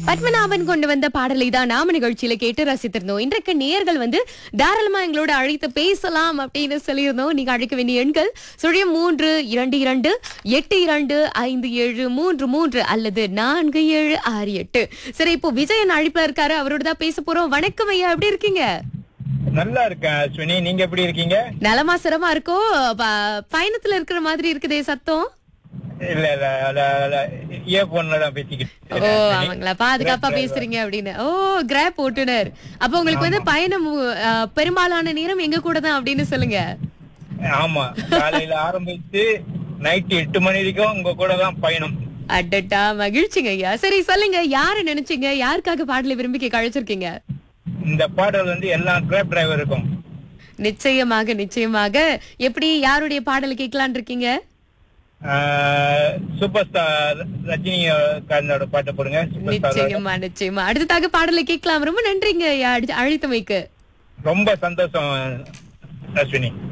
பத்மநாபன் கொண்டு வந்த பாடலை தான் நாம நிகழ்ச்சியில கேட்டு ரசித்திருந்தோம் இன்றைக்கு நேர்கள் வந்து தாராளமா எங்களோட அழைத்து பேசலாம் அப்படின்னு சொல்லியிருந்தோம் நீங்க அழைக்க வேண்டிய எண்கள் சுழியம் மூன்று இரண்டு இரண்டு எட்டு இரண்டு ஐந்து ஏழு மூன்று மூன்று அல்லது நான்கு ஏழு ஆறு எட்டு சரி இப்போ விஜயன் அழைப்புல இருக்காரு அவரோட தான் பேச போறோம் வணக்கம் ஐயா எப்படி இருக்கீங்க நல்லா இருக்கேன் அஸ்வினி நீங்க எப்படி இருக்கீங்க நலமா சிரமா இருக்கோ ப- பயணத்துல இருக்கிற மாதிரி இருக்குதே சத்தம் இல்ல இல்ல இயர்போன்ல தான் பேசிக்கிட்டு ஓ இருக்கேன். ஆமாங்களா பாதுகாப்பா பேசுறீங்க அப்படின்னு ஓ கிராப் ஓட்டுனர் அப்ப உங்களுக்கு வந்து பயணம் ஆ, பெரும்பாலான நேரம் எங்க கூட தான் அப்படின்னு சொல்லுங்க ஆமா காலையில ஆரம்பிச்சு நைட் எட்டு மணி வரைக்கும் உங்க கூட தான் பயணம் அடட்டா மகிழ்ச்சிங்க ஐயா சரி சொல்லுங்க யார நினைச்சீங்க யாருக்காக பாடலை விரும்பி கேட்க அழைச்சிருக்கீங்க இந்த பாடல் வந்து எல்லா கிராப் டிரைவர் இருக்கும் நிச்சயமாக நிச்சயமாக எப்படி யாருடைய பாடல் கேட்கலான் இருக்கீங்க சூப்பர் ஸ்டார் ரஜினி காரனோட பாட்டை போடுங்க சூப்பர் ஸ்டார் நிச்சயமா நிச்சயமா அடுத்ததாக பாடலை கேட்கலாம் ரொம்ப நன்றிங்க ஐயா அழி- அழைத்தமைக்கு ரொம்ப சந்தோஷம் அஸ்வினி